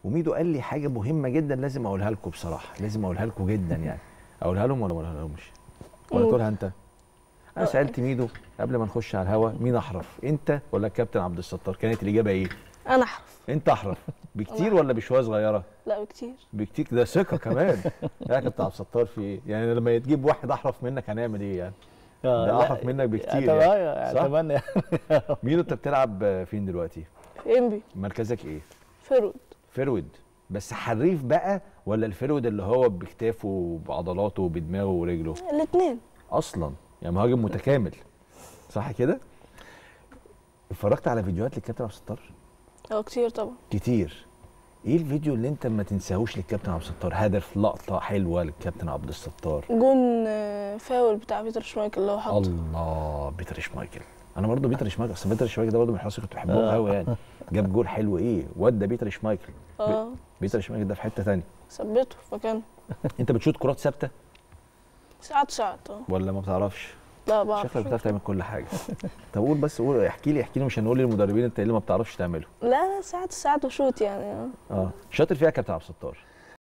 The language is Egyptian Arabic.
وميدو قال لي حاجه مهمه جدا لازم اقولها لكم بصراحه لازم اقولها لكم جدا يعني اقولها لهم ولا ما اقولها لهمش ولا قول. تقولها انت انا سالت ميدو قبل ما نخش على الهوا مين احرف انت ولا الكابتن عبد الستار كانت الاجابه ايه انا احرف انت احرف بكتير ولا بشويه صغيره لا بكتير بكتير ده ثقه كمان يا كابتن عبد الستار في ايه يعني لما تجيب واحد احرف منك هنعمل ايه يعني آه، ده لا، احرف منك بكتير أتمنى يعني. صح؟ اتمنى ميدو انت بتلعب فين دلوقتي في انبي مركزك ايه فرود فرود بس حريف بقى ولا الفرود اللي هو بكتافه وبعضلاته وبدماغه ورجله الاثنين اصلا يعني مهاجم متكامل صح كده اتفرجت على فيديوهات للكابتن عبد الستار هو كتير طبعا كتير ايه الفيديو اللي انت ما تنساهوش للكابتن عبد الستار هدف لقطه حلوه للكابتن عبد الستار جون آه، فاول بتاع بيتر شمايكل اللي هو حطه الله بيتر شمايكل انا برضه بيتر شمايكل اصل بيتر شمايكل ده برضه من الحراس اللي كنت بحبهم قوي يعني جاب جول حلو ايه ودى بيتر شمايكل اه بيتر شمايكل ده في حته ثانيه ثبته في مكانه انت بتشوط كرات ثابته ساعات ساعات اه ولا ما بتعرفش لا بعرف شكلك بتعرف تعمل كل حاجه طب قول بس قول احكي لي احكي لي مش هنقول للمدربين انت ايه اللي ما بتعرفش تعمله لا لا ساعات ساعات وشوت يعني اه اه شاطر فيها يا كابتن عبد الستار